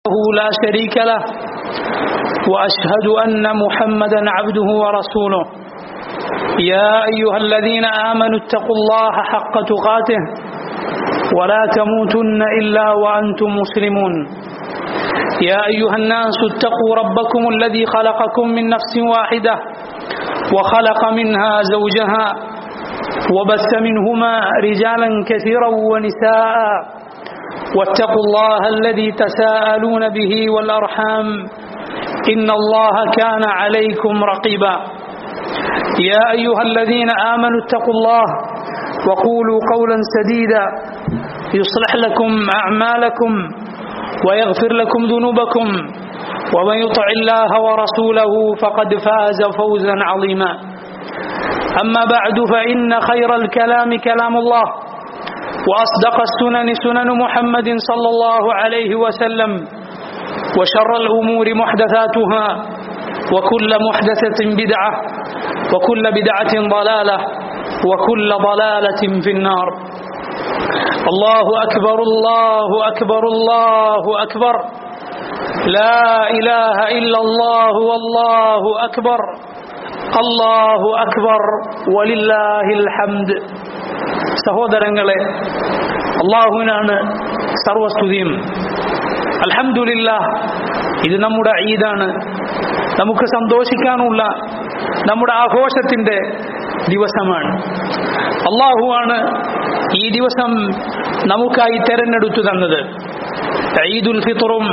لا شريك له وأشهد أن محمدا عبده ورسوله يا أيها الذين آمنوا اتقوا الله حق تقاته ولا تموتن إلا وأنتم مسلمون يا أيها الناس اتقوا ربكم الذي خلقكم من نفس واحدة وخلق منها زوجها وبث منهما رجالا كثيرا ونساء واتقوا الله الذي تساءلون به والأرحام إن الله كان عليكم رقيبا يا أيها الذين آمنوا اتقوا الله وقولوا قولا سديدا يصلح لكم أعمالكم ويغفر لكم ذنوبكم ومن يطع الله ورسوله فقد فاز فوزا عظيما أما بعد فإن خير الكلام كلام الله وأصدق السنن سنن محمد صلى الله عليه وسلم وشر الأمور محدثاتها وكل محدثة بدعة وكل بدعة ضلالة وكل ضلالة في النار الله أكبر الله أكبر الله أكبر لا إله إلا الله والله أكبر الله أكبر ولله الحمد സഹോദരങ്ങളെ അള്ളാഹുവിനാണ് സർവസ്തുതിയും അൽഹംദുലില്ല ഇത് നമ്മുടെ ഈദാണ് നമുക്ക് സന്തോഷിക്കാനുള്ള നമ്മുടെ ആഘോഷത്തിന്റെ ദിവസമാണ് അള്ളാഹുവാണ് ഈ ദിവസം നമുക്കായി തെരഞ്ഞെടുത്തു തന്നത് ഈദുൽ ഫിത്തറും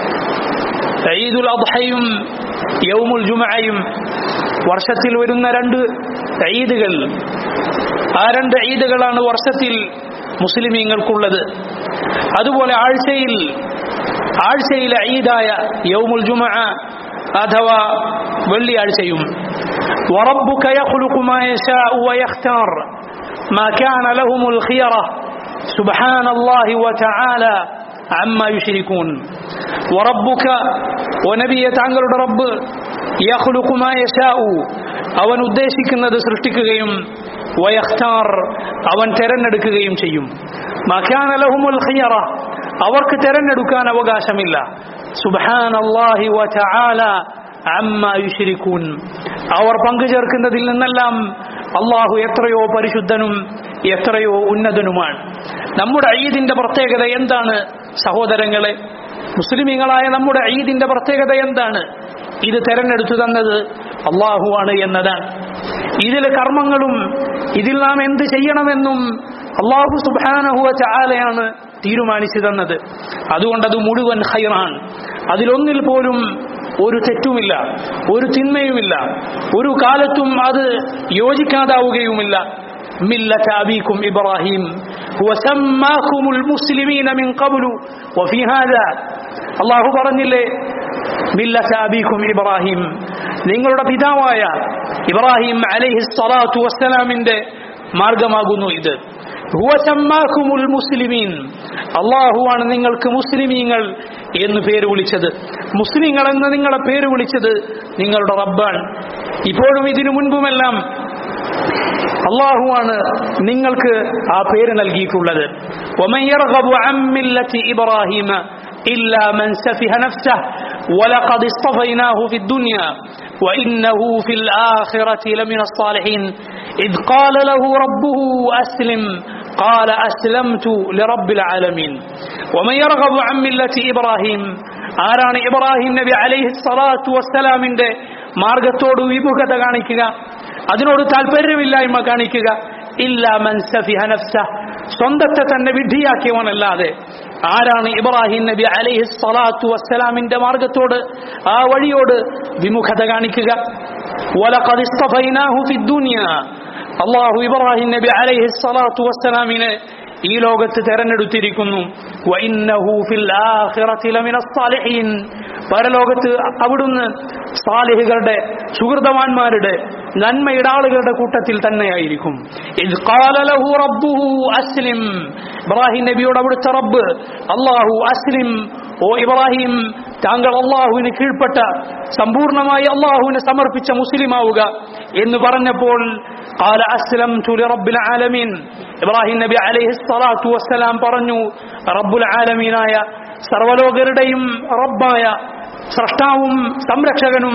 ഈദുൽ അദ്ഹയും യൗമുൽ ജുമയും വർഷത്തിൽ വരുന്ന രണ്ട് ഈദുകൾ ആ രണ്ട് ഈദുകളാണ് വർഷത്തിൽ മുസ്ലിമീങ്ങൾക്കുള്ളത് അതുപോലെ ആഴ്ചയിൽ ആഴ്ചയിലെ ഈദായ യൗമുൽ ജുമ അഥവാ വെള്ളിയാഴ്ചയും وربك يخلق ما يشاء ويختار ما كان لهم الخيرة سبحان الله وتعالى عما يشركون وربك ونبي താങ്കളുടെ റബ്ബ് يخلق ما يشاء അവൻ ഉദ്ദേശിക്കുന്നത് സൃഷ്ടിക്കുകയും വയഖ്താർ അവൻ തെരഞ്ഞെടുക്കുകയും ചെയ്യും മക്കാന ലഹുമുൽ ഖിയറ അവർക്ക് തെരഞ്ഞെടുക്കാൻ അവകാശമില്ല സുബ്ഹാനല്ലാഹി വതആല അമ്മ യുശ്രികൂൻ അവർ പങ്കുചേർക്കുന്നതിൽ നിന്നെല്ലാം അള്ളാഹു എത്രയോ പരിശുദ്ധനും എത്രയോ ഉന്നതനുമാണ് നമ്മുടെ ഈദിന്റെ പ്രത്യേകത എന്താണ് സഹോദരങ്ങളെ മുസ്ലിമീങ്ങളായ നമ്മുടെ ഈദിന്റെ പ്രത്യേകത എന്താണ് ഇത് തെരഞ്ഞെടുത്തു തന്നത് അള്ളാഹുവാണ് എന്നതാണ് ഇതിലെ കർമ്മങ്ങളും ഇതിൽ നാം എന്ത് ചെയ്യണമെന്നും അള്ളാഹു സുബാനഹുവ ചാലയാണ് തീരുമാനിച്ചു തന്നത് അതുകൊണ്ട് അത് മുഴുവൻ ഹൈറാൻ അതിലൊന്നിൽ പോലും ഒരു തെറ്റുമില്ല ഒരു തിന്മയുമില്ല ഒരു കാലത്തും അത് യോജിക്കാതാവുകയുമില്ല ملة أبيكم إبراهيم وسماكم المسلمين من قبل وفي هذا الله പറഞ്ഞില്ലേ മില്ലത്ത് അബീക്കും ഇബ്രാഹിം നിങ്ങളുടെ പിതാവായ ഇബ്രാഹിം അലൈഹി സ്വലാത്തു വസ്സലാമിന്റെ മാർഗമാകുന്നു ഇത് ഹുവസമ്മാക്കുമുൽ മുസ്ലിമീൻ അള്ളാഹുവാണ് നിങ്ങൾക്ക് മുസ്ലിമീങ്ങൾ എന്ന് പേര് വിളിച്ചത് മുസ്ലിങ്ങൾ എന്ന് നിങ്ങളെ പേര് വിളിച്ചത് നിങ്ങളുടെ റബ്ബാണ് ഇപ്പോഴും ഇതിനു മുൻപുമെല്ലാം അള്ളാഹുവാണ് നിങ്ങൾക്ക് ആ പേര് നൽകിയിട്ടുള്ളത് ഇബ്രാഹിം إلا من سفه نفسه ولقد اصطفيناه في الدنيا وإنه في الآخرة لمن الصالحين إذ قال له ربه أسلم قال أسلمت لرب العالمين ومن يرغب عن ملة إبراهيم ആരാണ് ഇബ്രാഹിം നബി അലൈഹി സ്വലാത്തു വസ്സലാമിന്റെ മാർഗത്തോട് വിമുഖത കാണിക്കുക അതിനോട് താല്പര്യമില്ലായ്മ കാണിക്കുക ഇല്ല മൻസഫിഹ നഫ്സ സ്വന്തത്തെ തന്നെ വിഡ്ഢിയാക്കിയവനല്ലാതെ ആരാണ് ഇബ്രാഹിം നബി അലൈഹി സ്വലാത്തു വസ്സലാമിന്റെ മാർഗത്തോട് ആ വഴിയോട് വിമുഖത കാണിക്കുക അള്ളാഹു ഇബ്രാഹിം നബി അലൈഹി സ്വലാത്തു വസ്സലാമിനെ ഈ ലോകത്ത് തെരഞ്ഞെടുത്തിരിക്കുന്നു പരലോകത്ത് അവിടുന്ന് സാലിഹുകളുടെ സുഹൃതവാന്മാരുടെ നന്മയുടെ ആളുകളുടെ കൂട്ടത്തിൽ തന്നെയായിരിക്കും അസ്ലിം ഇബ്രാഹിം നബിയോട് അവിടുത്തെ റബ്ബ് അള്ളാഹു അസ്ലിം ഓ ഇബ്രാഹിം താങ്കൾ അള്ളാഹുവിന് കീഴ്പ്പെട്ട സമ്പൂർണമായി അള്ളാഹുവിന് സമർപ്പിച്ച മുസ്ലിമാവുക എന്ന് പറഞ്ഞപ്പോൾ قال أسلمت لرب العالمين ഇബ്രാഹിം നബി അലൈഹി സ്വലാത്തു വസ്സലാം പറഞ്ഞു റബ്ബുൽ ആലമീനായ സർവലോകരുടെയും റബ്ബായ സ്രഷ്ടാവും സംരക്ഷകനും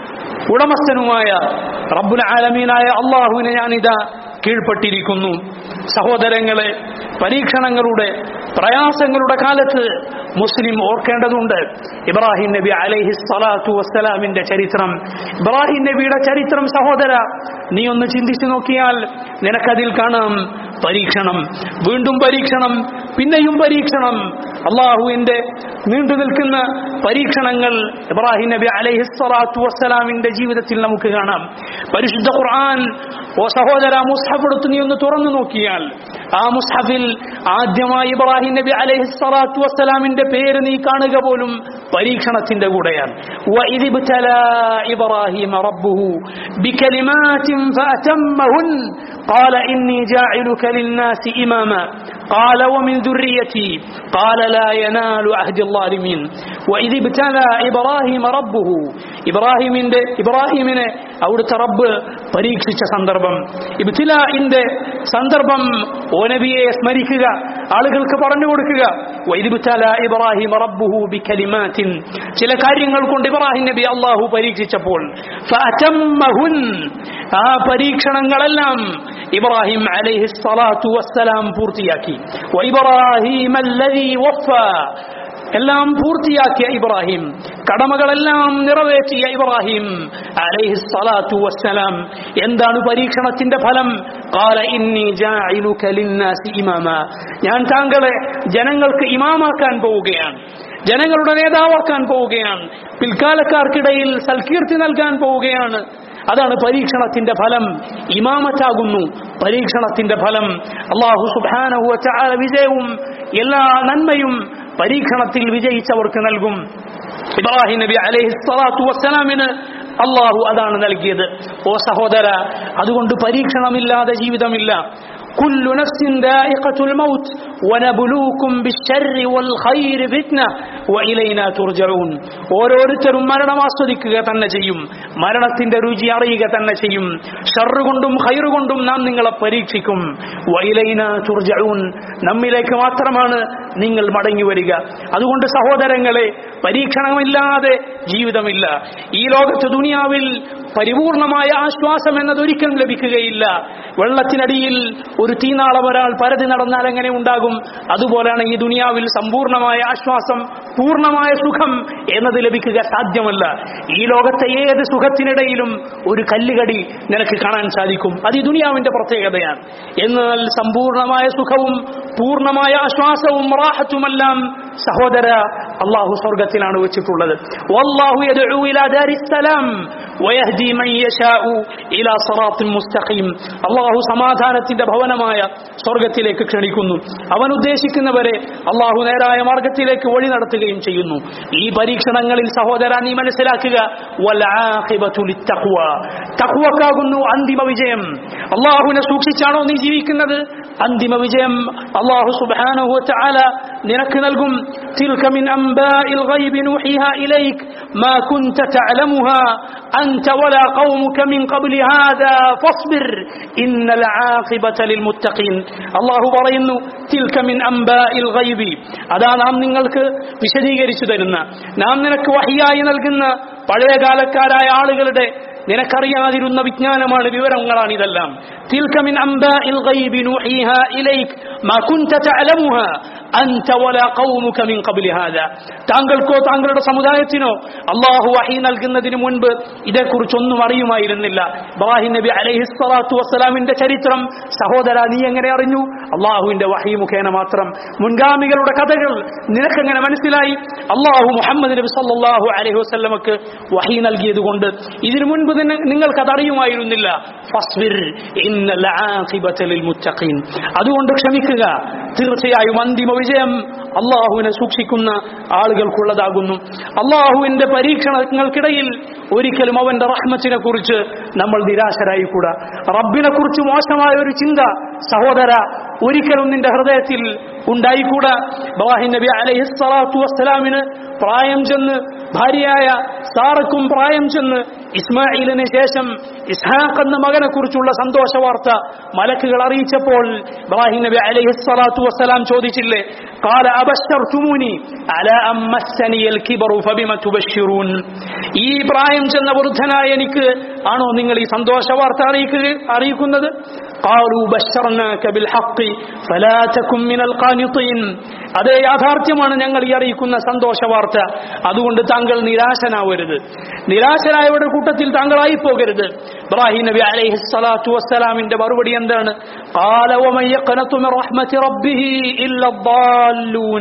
ഉടമസ്ഥനുമായ റബ്ബുൽ ആലമീനായ അള്ളാഹുവിനെ ഞാനിതാ കീഴ്പ്പെട്ടിരിക്കുന്നു സഹോദരങ്ങളെ പരീക്ഷണങ്ങളുടെ പ്രയാസങ്ങളുടെ കാലത്ത് മുസ്ലിം ഓർക്കേണ്ടതുണ്ട് ഇബ്രാഹിം നബി അലൈഹി സ്വലാത്തു വസ്സലാമിന്റെ ചരിത്രം ഇബ്രാഹിം നബിയുടെ ചരിത്രം സഹോദര നീ ഒന്ന് ചിന്തിച്ചു നോക്കിയാൽ നിനക്കതിൽ കാണാം പരീക്ഷണം വീണ്ടും പരീക്ഷണം പിന്നെയും പരീക്ഷണം അള്ളാഹുവിന്റെ നീണ്ടു നിൽക്കുന്ന പരീക്ഷണങ്ങൾ ഇബ്രാഹിം നബി അലൈഹി സ്വലാത്തു വസ്സലാമിന്റെ ജീവിതത്തിൽ നമുക്ക് കാണാം പരിശുദ്ധ ഖുർആൻ ഓ സഹോദര മുസ്ഹഫ് എടുത്ത് നീ ഒന്ന് തുറന്നു നോക്കിയാൽ ആ മുസ്ഹഫിൽ ആദ്യമായി ഇബ്രാഹിം നബി അലൈഹി സ്വലാത്തു വസ്സലാമിന്റെ പേര് നീ കാണുക പോലും പരീക്ഷണത്തിന്റെ കൂടെയാണ് وَإِذِ ابْتَلَى إِبْرَاهِيمَ رَبُّهُ بِكَلِمَاتٍ فَأَتَمَّهُنَّ قَالَ إِنِّي جَاعِلُكَ لِلنَّاسِ إِمَامًا قال ومن ذريتي قال لا ينال عهد الظالمين وإذ ابتلى إبراهيم ربه ഇബ്രാഹിമിന്റെ ഇബ്രാഹിമിനെ അവിടുത്തെ റബ്ബ് പരീക്ഷിച്ച സന്ദർഭം ഇബ്തിലാഇന്റെ സന്ദർഭം ഓ നബിയെ സ്മരിക്കുക ആളുകൾക്ക് പറഞ്ഞു കൊടുക്കുക വൈദ്യുബല ഇബ്രാഹിം റബ്ബുഹു ബികലിമാത്തിൻ ചില കാര്യങ്ങൾ കൊണ്ട് ഇബ്രാഹിം നബി അള്ളാഹു പരീക്ഷിച്ചപ്പോൾ ഫഅതമ്മഹുൻ ആ പരീക്ഷണങ്ങളെല്ലാം ഇബ്രാഹിം അലൈഹി സ്വലാത്തു വസ്സലാം പൂർത്തിയാക്കി വൈബ്രാഹിം അല്ലദീ വഫ എല്ലാം പൂർത്തിയാക്കിയ ഇബ്രാഹിം കടമകളെല്ലാം നിറവേറ്റിയ ഇബ്രാഹിം അലൈഹി സ്വലാത്തു വസ്സലാം എന്താണ് പരീക്ഷണത്തിന്റെ ഫലം قال إني جاعلك للناس إماما ഞാൻ താങ്കളെ ജനങ്ങൾക്ക് ഇമാമാക്കാൻ പോവുകയാണ് ജനങ്ങളുടെ നേതാവാക്കാൻ പോവുകയാണ് പിൽക്കാലക്കാർക്കിടയിൽ സൽകീർത്തി നൽകാൻ പോവുകയാണ് അതാണ് പരീക്ഷണത്തിന്റെ ഫലം ഇമാമത്താകുന്നു പരീക്ഷണത്തിന്റെ ഫലം അള്ളാഹു സുബാനഹു ചാല വിജയവും എല്ലാ നന്മയും പരീക്ഷണത്തിൽ വിജയിച്ചവർക്ക് നൽകും ഇബ്രാഹിം നബി അലൈഹി സ്വലാത്തു വസ്സലാമിന് അള്ളാഹു അതാണ് നൽകിയത് ഓ സഹോദര അതുകൊണ്ട് പരീക്ഷണമില്ലാതെ ജീവിതമില്ല كل نفس ذائقة الموت ونبلوكم بالشر والخير فتنة وإلينا ترجعون ഓരോരുത്തരും മരണം ആസ്വദിക്കുക തന്നെ ചെയ്യും മരണത്തിന്റെ രുചി അറിയുക തന്നെ ചെയ്യും ഷർറ് കൊണ്ടും ഹൈറ് കൊണ്ടും നാം നിങ്ങളെ പരീക്ഷിക്കും വൈലൈന തുർജഊൻ നമ്മിലേക്ക് മാത്രമാണ് നിങ്ങൾ മടങ്ങി വരിക അതുകൊണ്ട് സഹോദരങ്ങളെ പരീക്ഷണമില്ലാതെ ജീവിതമില്ല ഈ ലോകത്ത് ദുനിയാവിൽ പരിപൂർണമായ ആശ്വാസം എന്നതൊരിക്കലും ലഭിക്കുകയില്ല വെള്ളത്തിനടിയിൽ ഒരു തീനാളം ഒരാൾ പരതി നടന്നാൽ എങ്ങനെ ഉണ്ടാകും അതുപോലെയാണ് ഈ ദുനിയാവിൽ സമ്പൂർണമായ ആശ്വാസം പൂർണ്ണമായ സുഖം എന്നത് ലഭിക്കുക സാധ്യമല്ല ഈ ലോകത്തെ ഏത് സുഖത്തിനിടയിലും ഒരു കല്ലുകടി നിനക്ക് കാണാൻ സാധിക്കും അത് ഈ ദുനിയാവിന്റെ പ്രത്യേകതയാണ് എന്നാൽ സമ്പൂർണമായ സുഖവും പൂർണ്ണമായ ആശ്വാസവും റാഹത്തുമെല്ലാം സഹോദര അള്ളാഹു സ്വർഗത്തിലാണ് വെച്ചിട്ടുള്ളത് വല്ലാഹു യദ്ഉ ഇലാ ദാരിസ്സലാം വയഹ്ദി മൻ യശാഉ ഇലാ സിറാത്തിൻ മുസ്തഖീം അള്ളാഹു സമാധാനത്തിന്റെ ഭവനമായ സ്വർഗത്തിലേക്ക് ക്ഷണിക്കുന്നു അവൻ ഉദ്ദേശിക്കുന്നവരെ അള്ളാഹു നേരായ മാർഗത്തിലേക്ക് വഴി നടത്തുകയും ചെയ്യുന്നു ഈ പരീക്ഷണങ്ങളിൽ സഹോദര നീ മനസ്സിലാക്കുക വൽആഖിബതു ലിത്തഖ്വ തഖ്വക്കാകുന്നു അന്തിമ വിജയം അള്ളാഹുവിനെ സൂക്ഷിച്ചാണോ നീ ജീവിക്കുന്നത് അന്തിമ വിജയം അള്ളാഹു സുബ്ഹാനഹു വതആല നിനക്ക് നൽകും تلك من أنباء الغيب نوحيها إليك ما كنت تعلمها أنت ولا قومك من قبل هذا فاصبر إن العاقبة للمتقين الله പറയുന്നു تلك من أنباء الغيب അതാ നാം നിങ്ങൾക്ക് വിശദീകരിച്ചു തരുന്ന നാം നിനക്ക് വഹിയായി നൽകുന്ന പഴയകാലക്കാരായ ആളുകളുടെ നിനക്കറിയാതിരുന്ന വിജ്ഞാനമാണ് വിവരങ്ങളാണ് ഇതെല്ലാം تلك من أنباء الغيب نوحيها إليك ما كنت تعلمها أنت ولا قومك من قبل هذا താങ്കൾക്കോ താങ്കളുടെ സമുദായത്തിനോ അള്ളാഹു വഹി നൽകുന്നതിന് മുൻപ് ഇതേക്കുറിച്ചൊന്നും അറിയുമായിരുന്നില്ല ഇബ്രാഹിം നബി അലൈഹി സ്വലാത്തു വസ്സലാമിന്റെ ചരിത്രം സഹോദര നീ എങ്ങനെ അറിഞ്ഞു അള്ളാഹുവിന്റെ വഹി മുഖേന മാത്രം മുൻഗാമികളുടെ കഥകൾ നിനക്കെങ്ങനെ മനസ്സിലായി അള്ളാഹു മുഹമ്മദ് നബി സല്ലല്ലാഹു അലൈഹി വസല്ലമക്ക് വഹി നൽകിയത് കൊണ്ട് ഇതിനു മുൻപ് തന്നെ നിങ്ങൾക്കത് അറിയുമായിരുന്നില്ല ഫസ്ബിർ ഇന്നൽ ആഖിബത ലിൽ മുത്തഖീൻ അതുകൊണ്ട് ക്ഷമിക്കുക തീർച്ചയായും അന്തിമ വിജയം അള്ളാഹുവിനെ സൂക്ഷിക്കുന്ന ആളുകൾക്കുള്ളതാകുന്നു അള്ളാഹുവിന്റെ പരീക്ഷണങ്ങൾക്കിടയിൽ ഒരിക്കലും അവന്റെ റഹ്മത്തിനെ കുറിച്ച് നമ്മൾ നിരാശരായിക്കൂടാ റബ്ബിനെ കുറിച്ച് മോശമായ ഒരു ചിന്ത സഹോദര ഒരിക്കലും നിന്റെ ഹൃദയത്തിൽ ഉണ്ടായിക്കൂടാ ബവാഹി നബി അലൈഹി സ്വലാത്തു വസ്സലാമിന് പ്രായം ചെന്ന് ഭാര്യയായ സാറക്കും പ്രായം ചെന്ന് ഇസ്മായിലിന് ശേഷം ഇസ്ഹാഖ് എന്ന മകനെ കുറിച്ചുള്ള സന്തോഷ വാർത്ത മലക്കുകൾ അറിയിച്ചപ്പോൾ ഇബ്രാഹിം നബി അലൈഹി സ്വലാത്തു വസ്സലാം ചോദിച്ചില്ലേ قال أبشرتموني على أن مسني الكبر فبما تبشرون ഈ പ്രായം ചെന്ന വൃദ്ധനായ എനിക്ക് ആണോ നിങ്ങൾ ഈ സന്തോഷ വാർത്ത അറിയിക്കുക അറിയിക്കുന്നത് قالوا بشرناك بالحق فلا تكن من القانطين അതേ യാഥാർത്ഥ്യമാണ് ഞങ്ങൾ ഈ അറിയിക്കുന്ന സന്തോഷ വാർത്ത അതുകൊണ്ട് താങ്കൾ നിരാശനാവരുത് നിരാശനായവരുടെ കൂട്ടത്തിൽ താങ്കളായി പോകരുത് ഇബ്രാഹിം നബി അലൈഹി സ്വലാത്തു വസ്സലാമിന്റെ മറുപടി എന്താണ് قال ومن يقنط من رحمة ربه إلا الضالون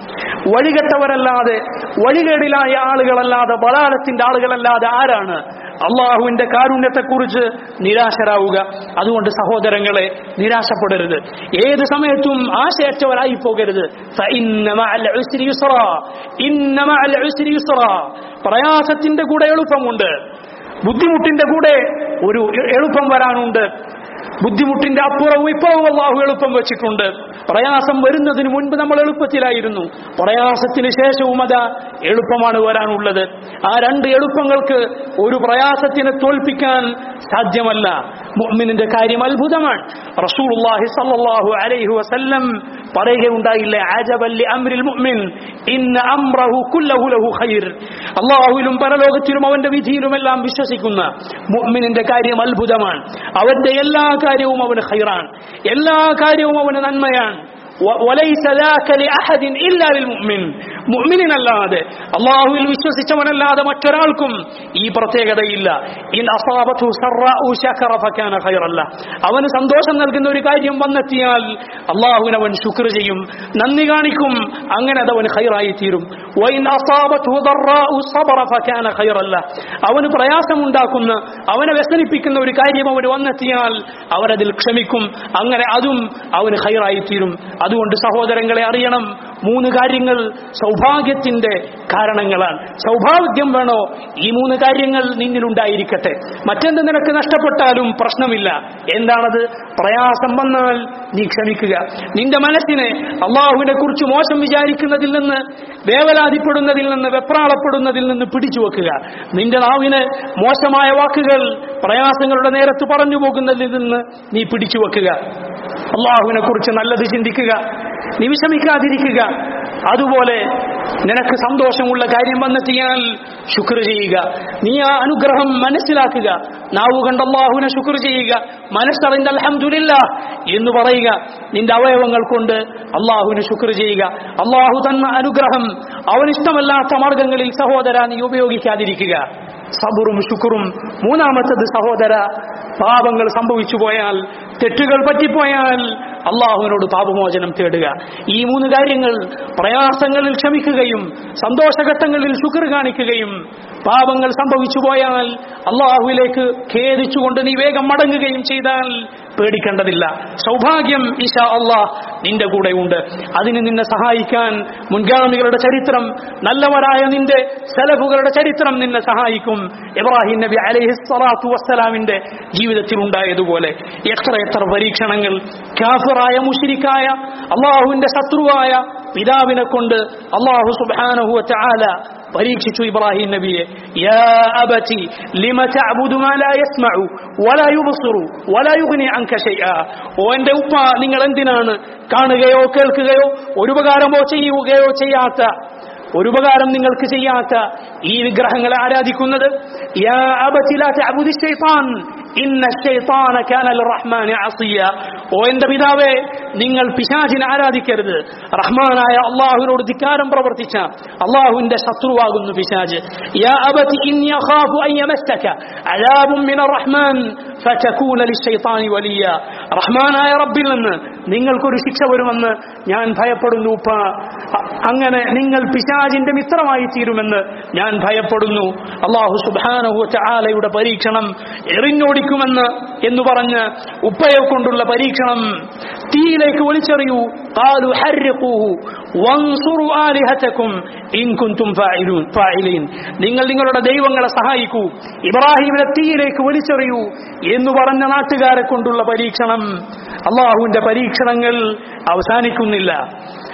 വഴികെട്ടവരല്ലാതെ വഴികേടിലായ ആളുകളല്ലാതെ ബലാലത്തിന്റെ ആളുകളല്ലാതെ ആരാണ് അള്ളാഹുവിന്റെ കാരുണ്യത്തെക്കുറിച്ച് നിരാശരാവുക അതുകൊണ്ട് സഹോദരങ്ങളെ നിരാശപ്പെടരുത് ഏത് സമയത്തും ആശയറ്റവരായി പോകരുത് فإن مع العسر يسرا. إن مع العسر يسرا. പ്രയാസത്തിന്റെ കൂടെ എളുപ്പമുണ്ട് ബുദ്ധിമുട്ടിന്റെ കൂടെ ഒരു എളുപ്പം വരാനുണ്ട് ബുദ്ധിമുട്ടിന്റെ അപ്പുറവും ഇപ്പുറവും അള്ളാഹു എളുപ്പം വെച്ചിട്ടുണ്ട് പ്രയാസം വരുന്നതിന് മുൻപ് നമ്മൾ എളുപ്പത്തിലായിരുന്നു പ്രയാസത്തിന് ശേഷവും അതാ എളുപ്പമാണ് വരാനുള്ളത് ആ രണ്ട് എളുപ്പങ്ങൾക്ക് ഒരു പ്രയാസത്തിനെ തോൽപ്പിക്കാൻ സാധ്യമല്ല മുഅ്മിനിന്റെ കാര്യം അത്ഭുതമാണ് റസൂലുള്ളാഹി സ്വല്ലല്ലാഹു അലൈഹി വസല്ലം പറയുകയുണ്ടായില്ലേ അജബല്ലി അംരിൽ മുഅ്മിൻ ഇന്ന അംറഹു കുല്ലഹു ലഹു ഖൈർ അള്ളാഹുവിലും പരലോകത്തിലും അവന്റെ വിധിയിലുമെല്ലാം വിശ്വസിക്കുന്ന മുഅ്മിനിന്റെ കാര്യം അത്ഭുതമാണ് അവന്റെ എല്ലാ കാര്യവും അവന് ഖൈറാൻ എല്ലാ കാര്യവും അവന് നന്മയാണ് വ- വലൈസ ذاك لأحد إلا للمؤمن മുഅ്മിനിനല്ലാതെ അള്ളാഹുവിൽ വിശ്വസിച്ചവനല്ലാതെ മറ്റൊരാൾക്കും ഈ പ്രത്യേകതയില്ല ഇൻ അസാബത്തു സറാഉ ശകറ ഫകാന ഖൈറല്ല അവന് സന്തോഷം നൽകുന്ന ഒരു കാര്യം വന്നെത്തിയാൽ അള്ളാഹുവിന് അവൻ ശുക്ർ ചെയ്യും നന്ദി കാണിക്കും അങ്ങനെ അത് അവന് ഖൈറായി തീരും വൈൻ അസാബത്തു ضراء صبر فكان خيرا له അവന് പ്രയാസമുണ്ടാക്കുന്ന അവനെ വ്യസനിപ്പിക്കുന്ന ഒരു കാര്യം അവന് വന്നെത്തിയാൽ അവനതിൽ ക്ഷമിക്കും അങ്ങനെ അതും അവന് ഖൈറായി തീരും അതുകൊണ്ട് സഹോദരങ്ങളെ അറിയണം മൂന്ന് കാര്യങ്ങൾ സൗഭാഗ്യത്തിന്റെ കാരണങ്ങളാണ് സൗഭാഗ്യം വേണോ ഈ മൂന്ന് കാര്യങ്ങൾ നിന്നിലുണ്ടായിരിക്കട്ടെ മറ്റെന്ത് നിനക്ക് നഷ്ടപ്പെട്ടാലും പ്രശ്നമില്ല എന്താണത് പ്രയാസം വന്നാൽ നീ ക്ഷമിക്കുക നിന്റെ മനസ്സിനെ അള്ളാഹുവിനെ കുറിച്ച് മോശം വിചാരിക്കുന്നതിൽ നിന്ന് വേവലാതിപ്പെടുന്നതിൽ നിന്ന് വെപ്രാളപ്പെടുന്നതിൽ നിന്ന് പിടിച്ചു വെക്കുക നിന്റെ നാവിന് മോശമായ വാക്കുകൾ പ്രയാസങ്ങളുടെ നേരത്ത് പറഞ്ഞു പോകുന്നതിൽ നിന്ന് നീ പിടിച്ചു വെക്കുക അള്ളാഹുവിനെ കുറിച്ച് നല്ലത് ചിന്തിക്കുക നീ വിഷമിക്കാതിരിക്കുക അതുപോലെ നിനക്ക് സന്തോഷമുള്ള കാര്യം വന്നെത്തിയാൽ ശുക്ർ ചെയ്യുക നീ ആ അനുഗ്രഹം മനസ്സിലാക്കുക നാവു കണ്ട് അള്ളാഹുവിനെ ശുക്ർ ചെയ്യുക മനസ്സറിന്റെ അൽഹംദുലില്ല എന്ന് പറയുക നിന്റെ അവയവങ്ങൾ കൊണ്ട് അള്ളാഹുവിന് ശുക്ർ ചെയ്യുക അള്ളാഹു തന്ന അനുഗ്രഹം അവനിഷ്ടമല്ലാത്ത മാർഗങ്ങളിൽ സഹോദര നീ ഉപയോഗിക്കാതിരിക്കുക സബുറും ശുക്റും മൂന്നാമത്തത് സഹോദര പാപങ്ങൾ സംഭവിച്ചു പോയാൽ തെറ്റുകൾ പറ്റിപ്പോയാൽ അള്ളാഹുവിനോട് പാപമോചനം തേടുക ഈ മൂന്ന് കാര്യങ്ങൾ പ്രയാസങ്ങളിൽ ക്ഷമിക്കുകയും സന്തോഷഘട്ടങ്ങളിൽ ശുക്ർ കാണിക്കുകയും പാപങ്ങൾ സംഭവിച്ചു പോയാൽ അള്ളാഹുവിലേക്ക് ഖേദിച്ചുകൊണ്ട് നീ വേഗം മടങ്ങുകയും ചെയ്താൽ പേടിക്കേണ്ടതില്ല സൗഭാഗ്യം ഇഷാ അള്ളാഹ് നിന്റെ കൂടെ ഉണ്ട് അതിന് നിന്നെ സഹായിക്കാൻ മുൻഗാമികളുടെ ചരിത്രം നല്ലവരായ നിന്റെ സലഫുകളുടെ ചരിത്രം നിന്നെ സഹായിക്കും ഇബ്രാഹിം നബി അലൈഹി സ്വലാത്തു വസ്സലാമിന്റെ ജീവിതത്തിൽ ഉണ്ടായതുപോലെ എത്ര എത്ര പരീക്ഷണങ്ങൾ കാഫിറായ മുഷിരിക്കായ അള്ളാഹുവിന്റെ ശത്രുവായ പിതാവിനെ കൊണ്ട് അള്ളാഹു സുബ്ഹാനഹു വതആല പരീക്ഷിച്ചു ഇബ്രാഹിം നബിയെ യാ അബതി ലിമ തഅബുദു മാ ലാ യസ്മഉ വലാ യുബ്സിറു വലാ യുഗ്നി അൻക ശൈആ ഓ എന്റെ ഉപ്പ നിങ്ങൾ എന്തിനാണ് കാണുകയോ കേൾക്കുകയോ ഒരു ഉപകാരമോ ചെയ്യുകയോ ചെയ്യാത്ത ഒരു ഉപകാരം നിങ്ങൾക്ക് ചെയ്യാത്ത ഈ വിഗ്രഹങ്ങളെ ആരാധിക്കുന്നത് യാ അബതി ലാ തഅബുദി ശൈത്താൻ ഇന്ന ശൈത്താന കാന ലിറഹ്മാനി അസിയ ഓ എന്റെ പിതാവേ നിങ്ങൾ പിശാചിനെ ആരാധിക്കരുത് റഹ്മാനായ അള്ളാഹുവിനോട് ധിക്കാരം പ്രവർത്തിച്ച അള്ളാഹുവിന്റെ ശത്രുവാകുന്നു പിശാജ് യാ അബതി ഇന്നി അഖാഫു അൻ യമസ്സക അദാബും മിനർ റഹ്മാൻ ഫതകൂന ലിശൈത്താനി വലിയ റഹ്മാനായ റബ്ബിൽ നിന്ന് നിങ്ങൾക്കൊരു ശിക്ഷ വരുമെന്ന് ഞാൻ ഭയപ്പെടുന്നു ഉപ്പ അ- അങ്ങനെ നിങ്ങൾ പിശാജിന്റെ മിത്രമായി തീരുമെന്ന് ഞാൻ ഭയപ്പെടുന്നു അള്ളാഹു സുബാനഹു ചാലയുടെ പരീക്ഷണം എറിഞ്ഞോടിക്കുമെന്ന് എന്ന് പറഞ്ഞ് ഉപ്പയെ കൊണ്ടുള്ള പരീക്ഷണം തീയിലേക്ക് ഒളിച്ചെറിയൂ കാലു ഹർരിഖൂഹു വൻസുറു ആലിഹതക്കും ഇൻ കുൻതും ഫാഇലൂൻ ഫാഇലീൻ നിങ്ങൾ നിങ്ങളുടെ ദൈവങ്ങളെ സഹായിക്കൂ ഇബ്രാഹിമിനെ തീയിലേക്ക് വലിച്ചെറിയൂ എന്ന് പറഞ്ഞ നാട്ടുകാരെ കൊണ്ടുള്ള പരീക്ഷണം അള്ളാഹുവിന്റെ പരീക്ഷണങ്ങൾ അവസാനിക്കുന്നില്ല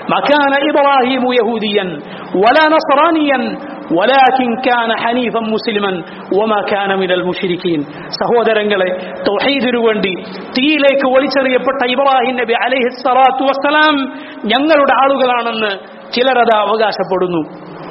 മകാന ഇബ്രാഹിം യഹൂദിയൻ വല നസ്റാനിയൻ ولكن كان حنيفا مسلما وما كان من المشركين സഹോദരങ്ങളെ തൗഹീദിനു വേണ്ടി തീയിലേക്ക് വലിച്ചെറിയപ്പെട്ട ഇബ്രാഹിം നബി അലൈഹി സ്വലാത്തു വസ്സലാം ഞങ്ങളുടെ ആളുകളാണെന്ന് ചിലരത് അവകാശപ്പെടുന്നു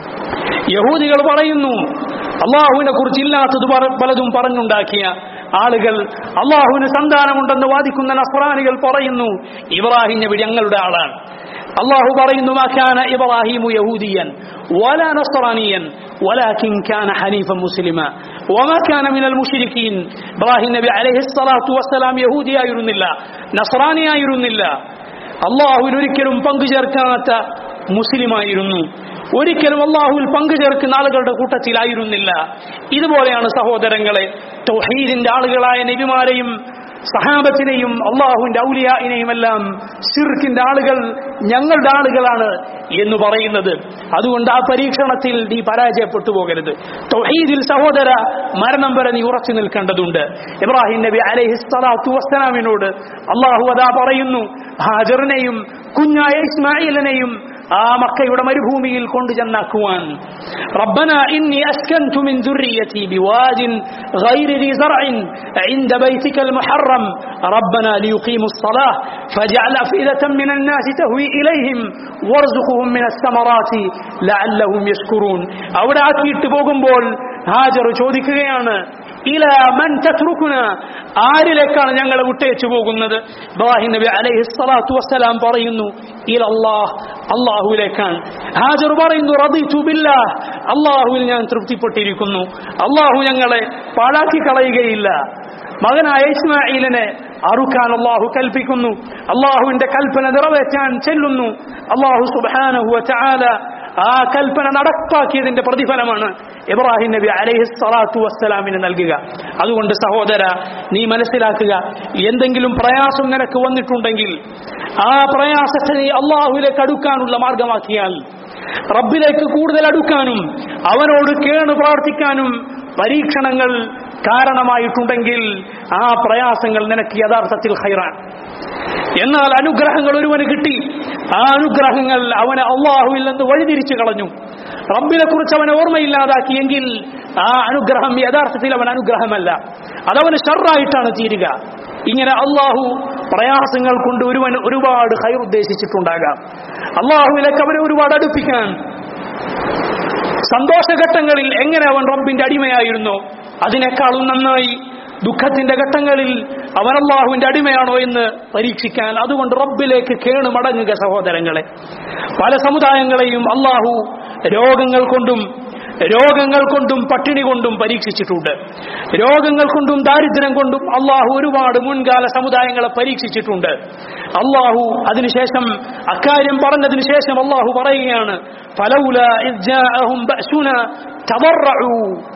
യഹൂദികൾ പറയുന്നു അള്ളാഹുവിനെ കുറിച്ച് ഇല്ലാത്തത് പറ- പലതും പറഞ്ഞുണ്ടാക്കിയ ആളുകൾ അള്ളാഹുവിന് സന്താനമുണ്ടെന്ന് വാദിക്കുന്ന നസ്രാനികൾ പറയുന്നു ഇബ്രാഹിം നബി ഞങ്ങളുടെ ആളാണ് അള്ളാഹു പറയുന്നു മാക്കാന ഇബ്രാഹിമു യഹൂദിയൻ ولا نصرانيا ولكن كان حنيفا مسلما وما كان من المشركين ഇബ്രാഹിം നബി അലൈഹി സ്വലാത്തു വസ്സലാം യഹൂദിയായിരുന്നില്ല നസ്രാനിയായിരുന്നില്ല അള്ളാഹുവിൽ ഒരിക്കലും പങ്കുചേർക്കാത്ത മുസ്ലിമായിരുന്നു ഒരിക്കലും അള്ളാഹുവിൽ പങ്കുചേർക്കുന്ന ആളുകളുടെ കൂട്ടത്തിലായിരുന്നില്ല ഇതുപോലെയാണ് സഹോദരങ്ങളെ തൗഹീദിന്റെ ആളുകളായ നബിമാരെയും സഹാബത്തിനെയും അള്ളാഹുവിന്റെ ഔലിയായിനെയും എല്ലാം ഷിർക്കിന്റെ ആളുകൾ ഞങ്ങളുടെ ആളുകളാണ് എന്ന് പറയുന്നത് അതുകൊണ്ട് ആ പരീക്ഷണത്തിൽ നീ പരാജയപ്പെട്ടു പോകരുത് തൗഹീദിൽ സഹോദര മരണം വരെ നീ ഉറച്ചു നിൽക്കേണ്ടതുണ്ട് ഇബ്രാഹിം നബി അലൈഹി സ്വലാത്തു വസ്സലാമിനോട് അള്ളാഹു അതാ പറയുന്നു ഹാജറിനെയും കുഞ്ഞായ ഇസ്മായിലിനെയും ആ മക്കയുടെ മരുഭൂമിയിൽ കൊണ്ടു ചെന്നാക്കുവാൻ ربنا إني أسكنت من ذريتي بواد غير ذي زرع عند بيتك المحرم ربنا ليقيموا الصلاة فاجعل أفئدة من الناس تهوي إليهم وارزقهم من الثمرات لعلهم يشكرون അവിടെ ആക്കിയിട്ട് പോകുമ്പോൾ ഹാജർ ചോദിക്കുകയാണ് ഇല മൻ തത്രുക്കുന ആരിലേക്കാണ് ഞങ്ങളെ വിട്ടേച്ചു പോകുന്നത് ഇബ്രാഹിം നബി അലൈഹി സ്വലാത്തു വസ്സലാം പറയുന്നു ഇലല്ലാഹ് അള്ളാഹുവിലേക്കാണ് ഹാജർ പറയുന്നു റദിതു ബില്ലാഹ് അള്ളാഹുവിൽ ഞാൻ തൃപ്തിപ്പെട്ടിരിക്കുന്നു അള്ളാഹു ഞങ്ങളെ പാഴാക്കി കളയുകയില്ല മകനായ ഇസ്മായിലിനെ അറുക്കാൻ അള്ളാഹു കൽപ്പിക്കുന്നു അള്ളാഹുവിന്റെ കൽപ്പന നിറവേറ്റാൻ ചെല്ലുന്നു അള്ളാഹു സുബാനഹു ചാല ആ കൽപ്പന നടപ്പാക്കിയതിന്റെ പ്രതിഫലമാണ് ഇബ്രാഹിം നബി അലൈഹി സ്വലാത്തു വസ്സലാമിന് നൽകുക അതുകൊണ്ട് സഹോദര നീ മനസ്സിലാക്കുക എന്തെങ്കിലും പ്രയാസം നിനക്ക് വന്നിട്ടുണ്ടെങ്കിൽ ആ പ്രയാസത്തെ നീ അള്ളാഹുവിലേക്ക് അടുക്കാനുള്ള മാർഗമാക്കിയാൽ റബ്ബിലേക്ക് കൂടുതൽ അടുക്കാനും അവനോട് കേണു പ്രാർത്ഥിക്കാനും പരീക്ഷണങ്ങൾ കാരണമായിട്ടുണ്ടെങ്കിൽ ആ പ്രയാസങ്ങൾ നിനക്ക് യഥാർത്ഥത്തിൽ ഹൈറാൻ എന്നാൽ അനുഗ്രഹങ്ങൾ ഒരുവന് കിട്ടി ആ അനുഗ്രഹങ്ങൾ അവനെ അള്ളാഹുവിൽ നിന്ന് വഴിതിരിച്ചു കളഞ്ഞു റബ്ബിനെ കുറിച്ച് അവനെ ഓർമ്മയില്ലാതാക്കിയെങ്കിൽ ആ അനുഗ്രഹം യഥാർത്ഥത്തിൽ അവൻ അനുഗ്രഹമല്ല അതവന് ഷർറായിട്ടാണ് തീരുക ഇങ്ങനെ അള്ളാഹു പ്രയാസങ്ങൾ കൊണ്ട് ഒരുവൻ ഒരുപാട് ഹൈർ ഉദ്ദേശിച്ചിട്ടുണ്ടാകാം അള്ളാഹുവിലേക്ക് അവനെ ഒരുപാട് അടുപ്പിക്കാൻ സന്തോഷഘട്ടങ്ങളിൽ എങ്ങനെ അവൻ റബ്ബിന്റെ അടിമയായിരുന്നു അതിനേക്കാളും നന്നായി ദുഃഖത്തിന്റെ ഘട്ടങ്ങളിൽ അവൻ അള്ളാഹുവിന്റെ അടിമയാണോ എന്ന് പരീക്ഷിക്കാൻ അതുകൊണ്ട് റബ്ബിലേക്ക് കേണു മടങ്ങുക സഹോദരങ്ങളെ പല സമുദായങ്ങളെയും അള്ളാഹു രോഗങ്ങൾ കൊണ്ടും രോഗങ്ങൾ കൊണ്ടും പട്ടിണി കൊണ്ടും പരീക്ഷിച്ചിട്ടുണ്ട് രോഗങ്ങൾ കൊണ്ടും ദാരിദ്ര്യം കൊണ്ടും അള്ളാഹു ഒരുപാട് മുൻകാല സമുദായങ്ങളെ പരീക്ഷിച്ചിട്ടുണ്ട് അള്ളാഹു അതിനുശേഷം അക്കാര്യം പറഞ്ഞതിന് ശേഷം അള്ളാഹു പറയുകയാണ് ഫലൗല ഇദ് ജാഅഹും ബഅസുന തദറഉ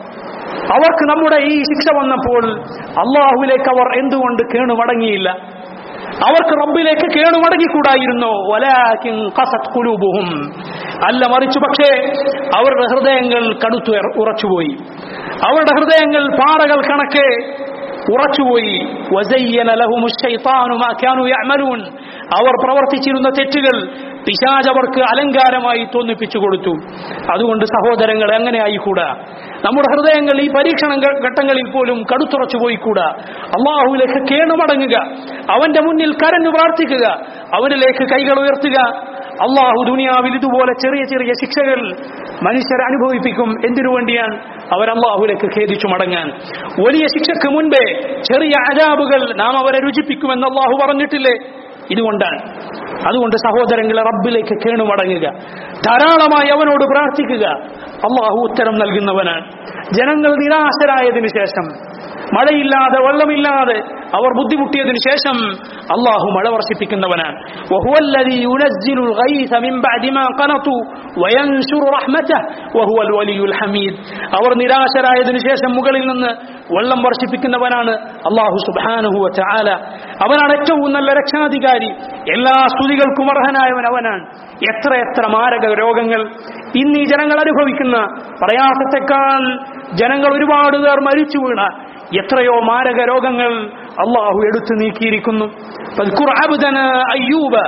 അവർക്ക് നമ്മുടെ ഈ ശിക്ഷ വന്നപ്പോൾ അള്ളാഹുവിലേക്ക് അവർ എന്തുകൊണ്ട് കേണുമടങ്ങിയില്ല അവർക്ക് റബ്ബിലേക്ക് കേണുമടങ്ങിക്കൂടായിരുന്നോ വലാകിൻ ഖസത് ഖുലൂബുഹും അല്ല മറിച്ചു പക്ഷേ അവരുടെ ഹൃദയങ്ങൾ കടുത്തു ഉറച്ചുപോയി അവരുടെ ഹൃദയങ്ങൾ പാറകൾ കണക്കെ ഉറച്ചുപോയി വസയ്യന ലഹുമു ശൈത്താനു മാ കാനൂ യഅമലൂൻ അവർ പ്രവർത്തിച്ചിരുന്ന തെറ്റുകൾ പിശാജ് അവർക്ക് അലങ്കാരമായി തോന്നിപ്പിച്ചു കൊടുത്തു അതുകൊണ്ട് സഹോദരങ്ങൾ എങ്ങനെ ആയിക്കൂടാ നമ്മുടെ ഹൃദയങ്ങൾ ഈ പരീക്ഷണ ഘ- ഘട്ടങ്ങളിൽ പോലും കടുത്തുറച്ചു പോയിക്കൂടാ അള്ളാഹുവിലേക്ക് കേണുമടങ്ങുക അവന്റെ മുന്നിൽ കരഞ്ഞു പ്രാർത്ഥിക്കുക അവനിലേക്ക് കൈകൾ ഉയർത്തുക അള്ളാഹു ദുനിയാവിൽ ഇതുപോലെ ചെറിയ ചെറിയ ശിക്ഷകൾ മനുഷ്യരെ അനുഭവിപ്പിക്കും എന്തിനു വേണ്ടിയാണ് അവർ അള്ളാഹുലേക്ക് ഖേദിച്ചു മടങ്ങാൻ വലിയ ശിക്ഷയ്ക്ക് മുൻപേ ചെറിയ അജാബുകൾ നാം അവരെ രുചിപ്പിക്കുമെന്ന് അള്ളാഹു പറഞ്ഞിട്ടില്ലേ ഇതുകൊണ്ടാണ് അതുകൊണ്ട് സഹോദരങ്ങളെ റബ്ബിലേക്ക് കേണുമടങ്ങുക ധാരാളമായി അവനോട് പ്രാർത്ഥിക്കുക അള്ളാഹു ഉത്തരം നൽകുന്നവനാണ് ജനങ്ങൾ നിരാശരായതിനു ശേഷം മഴയില്ലാതെ വെള്ളമില്ലാതെ അവർ ബുദ്ധിമുട്ടിയതിനു ശേഷം അള്ളാഹു മഴ വർഷിപ്പിക്കുന്നവനാണ് وهو الذي ينزل الغيث من بعد ما قنطوا وينشر رحمته وهو الولي الحميد അവർ നിരാശരായതിനു ശേഷം മുകളിൽ നിന്ന് വെള്ളം വർഷിപ്പിക്കുന്നവനാണ് അള്ളാഹു സുബ്ഹാനഹു വതആല അവനാണ് ഏറ്റവും നല്ല രക്ഷാധികാരി എല്ലാ സ്തുതികൾക്കും അർഹനായവൻ അവനാണ് എത്ര എത്ര മാരക രോഗങ്ങൾ ഇന്ന് ഈ ജനങ്ങൾ അനുഭവിക്കുന്ന പ്രയാസത്തെക്കാൾ ജനങ്ങൾ ഒരുപാട് പേർ മരിച്ചു വീണ എത്രയോ മാരക രോഗങ്ങൾ അള്ളാഹു എടുത്തു നീക്കിയിരിക്കുന്നു فاذكر عبدنا أيوب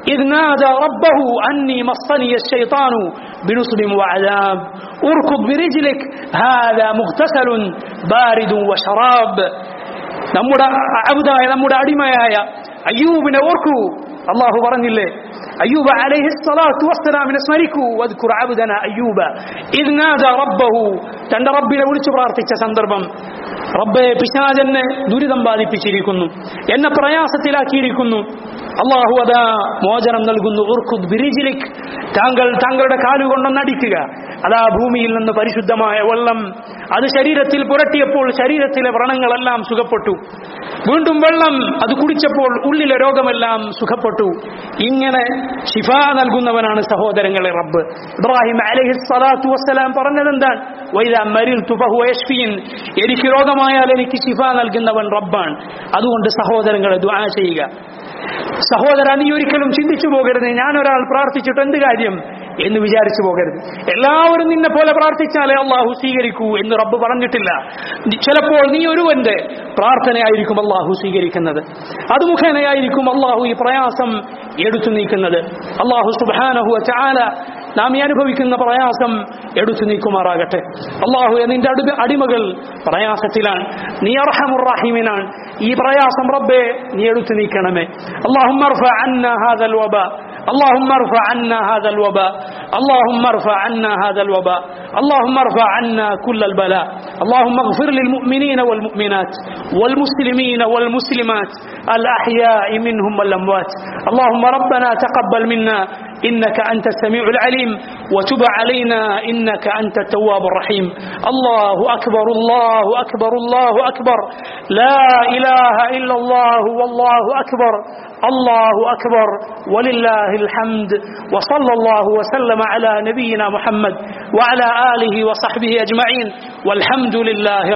إذ نادى ربه أني مسني الشيطان بنصب وعذاب اركض برجلك هذا مغتسل بارد وشراب നമ്മുടെ അബുദായ നമ്മുടെ അടിമയായ അയ്യൂബിനെ ഓർക്കൂ അള്ളാഹു പറഞ്ഞില്ലേ അയ്യൂബ അലൈഹി സ്വലാത്തു വസ്സലാമിനെ സ്മരിക്കൂ വദ്കുർ അബ്ദന അയ്യൂബ ഇദ് നാദാ റബ്ബഹു തന്റെ റബ്ബിനെ വിളിച്ചു പ്രാർത്ഥിച്ച സന്ദർഭം റബ്ബെ പിശാചെന്നെ ദുരിതം ബാധിപ്പിച്ചിരിക്കുന്നു എന്നെ പ്രയാസത്തിലാക്കിയിരിക്കുന്നു അള്ളാഹു അതാ മോചനം നൽകുന്നു ഉർഖുദ് ബിരിജിലിക് താങ്കൾ താങ്കളുടെ കാലുകൊണ്ടൊന്ന് അടിക്കുക അതാ ഭൂമിയിൽ നിന്ന് പരിശുദ്ധമായ വെള്ളം അത് ശരീരത്തിൽ പുരട്ടിയപ്പോൾ ശരീരത്തിലെ വ്രണങ്ങളെല്ലാം സുഖപ്പെട്ടു വീണ്ടും വെള്ളം അത് കുടിച്ചപ്പോൾ ഉള്ളിലെ രോഗമെല്ലാം സുഖപ്പെട്ടു ഇങ്ങനെ ശിഫ നൽകുന്നവനാണ് സഹോദരങ്ങളെ റബ്ബ് ഇബ്രാഹിം അലൈഹി സ്വലാത്തു വസ്സലാം പറഞ്ഞതെന്താണ് വൈദ മരിൽ തുബഹു യഷ്ഫീൻ എനിക്ക് രോഗമായാൽ എനിക്ക് ശിഫ നൽകുന്നവൻ റബ്ബാണ് അതുകൊണ്ട് സഹോദരങ്ങളെ ദുആ ചെയ്യുക സഹോദര നീ ഒരിക്കലും ചിന്തിച്ചു പോകരുത് ഞാൻ ഒരാൾ പ്രാർത്ഥിച്ചിട്ട് എന്ത് കാര്യം എന്ന് വിചാരിച്ചു പോകരുത് എല്ലാവരും നിന്നെ പോലെ പ്രാർത്ഥിച്ചാലേ അള്ളാഹു സ്വീകരിക്കൂ എന്ന് റബ്ബ് പറഞ്ഞിട്ടില്ല ചിലപ്പോൾ നീ ഒരുവന്റെ പ്രാർത്ഥനയായിരിക്കും അള്ളാഹു സ്വീകരിക്കുന്നത് അത് മുഖേനയായിരിക്കും അള്ളാഹു ഈ പ്രയാസം എടുത്തു നീക്കുന്നത് അള്ളാഹു സുബാനഹു ചാല നാം ഈ അനുഭവിക്കുന്ന പ്രയാസം എടുത്തു നീക്കുമാറാകട്ടെ അള്ളാഹു നിന്റെ അടു അടിമകൾ പ്രയാസത്തിലാണ് നീ അർഹമുറാഹിമിനാണ് ഈ പ്രയാസം റബ്ബെ നീ എടുത്തു നീക്കണമേ അള്ളാഹു اللهم ارفع عنا هذا الوباء اللهم ارفع عنا هذا الوباء اللهم ارفع عنا كل البلاء اللهم اغفر للمؤمنين والمؤمنات والمسلمين والمسلمات الأحياء منهم والأموات اللهم ربنا تقبل منا إنك أنت السميع العليم وتب علينا إنك أنت التواب الرحيم الله أكبر الله أكبر الله أكبر لا إله إلا الله والله أكبر الله أكبر ولله الحمد وصلى الله وسلم على نبينا محمد وعلى آله وصحبه أجمعين والحمد لله